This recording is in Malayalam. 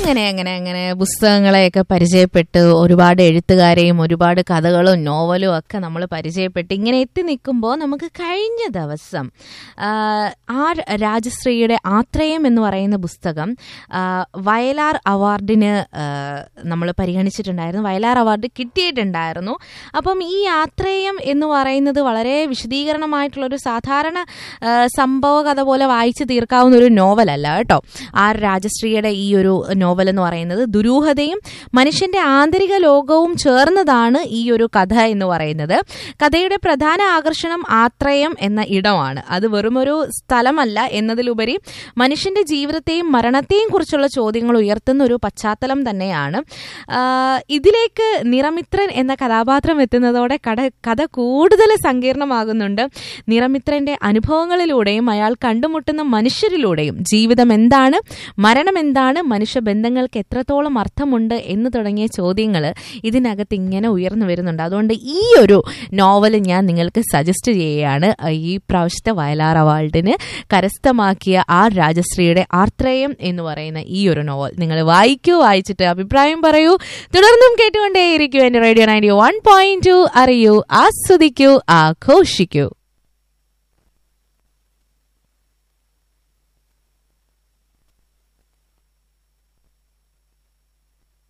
അങ്ങനെ അങ്ങനെ അങ്ങനെ പുസ്തകങ്ങളെയൊക്കെ പരിചയപ്പെട്ട് ഒരുപാട് എഴുത്തുകാരെയും ഒരുപാട് കഥകളും നോവലും ഒക്കെ നമ്മൾ പരിചയപ്പെട്ട് ഇങ്ങനെ എത്തി നിൽക്കുമ്പോൾ നമുക്ക് കഴിഞ്ഞ ദിവസം ആ, ആർ രാജശ്രീയുടെ ആത്രയം എന്ന് പറയുന്ന പുസ്തകം ആ, വയലാർ അവാർഡിന് നമ്മൾ പരിഗണിച്ചിട്ടുണ്ടായിരുന്നു വയലാർ അവാർഡ് കിട്ടിയിട്ടുണ്ടായിരുന്നു അപ്പം ഈ ആത്രയം എന്ന് പറയുന്നത് വളരെ വിശദീകരണമായിട്ടുള്ളൊരു സാധാരണ ആ, സംഭവ കഥ പോലെ വായിച്ചു തീർക്കാവുന്ന ഒരു നോവലല്ല കേട്ടോ ആർ രാജശ്രീയുടെ ഈ ഒരു നോവൽ എന്ന് പറയുന്നത് ദുരൂഹതയും മനുഷ്യന്റെ ആന്തരിക ലോകവും ചേർന്നതാണ് ഈ ഒരു കഥ എന്ന് പറയുന്നത് കഥയുടെ പ്രധാന ആകർഷണം ആത്രയം എന്ന ഇടമാണ് അത് വെറുമൊരു സ്ഥലമല്ല എന്നതിലുപരി മനുഷ്യന്റെ ജീവിതത്തെയും മരണത്തെയും കുറിച്ചുള്ള ചോദ്യങ്ങൾ ഉയർത്തുന്ന ഒരു പശ്ചാത്തലം തന്നെയാണ് ആ, ഇതിലേക്ക് നിറമിത്രൻ എന്ന കഥാപാത്രം എത്തുന്നതോടെ കട കഥ കൂടുതൽ സങ്കീർണമാകുന്നുണ്ട് നിറമിത്രന്റെ അനുഭവങ്ങളിലൂടെയും അയാൾ കണ്ടുമുട്ടുന്ന മനുഷ്യരിലൂടെയും ജീവിതം എന്താണ് മരണം എന്താണ് മനുഷ്യബന്ധങ്ങൾക്ക് എത്രത്തോളം അർത്ഥമുണ്ട് എന്ന് തുടങ്ങിയ ചോദ്യങ്ങൾ ഇതിനകത്ത് ഇങ്ങനെ ഉയർന്നു വരുന്നുണ്ട് അതുകൊണ്ട് ഈ ഒരു നോവൽ ഞാൻ നിങ്ങൾക്ക് സജസ്റ്റ് ചെയ്യുകയാണ് ഈ പ്രാവശ്യത്തെ വയലാർ അവാർഡിന് കരസ്ഥമാക്കിയ ആർ രാജശ്രീയുടെ ആർത്രയം എന്ന് പറയുന്ന ഈ ഒരു നോവൽ നിങ്ങൾ വായിക്കൂ വായിച്ചിട്ട് അഭിപ്രായം പറയൂ തുടർന്നും കേട്ടുകൊണ്ടേയിരിക്കൂ എൻ്റെ radio ninety one point two അറിയൂ ആസ്വദിക്കൂ ആഘോഷിക്കൂ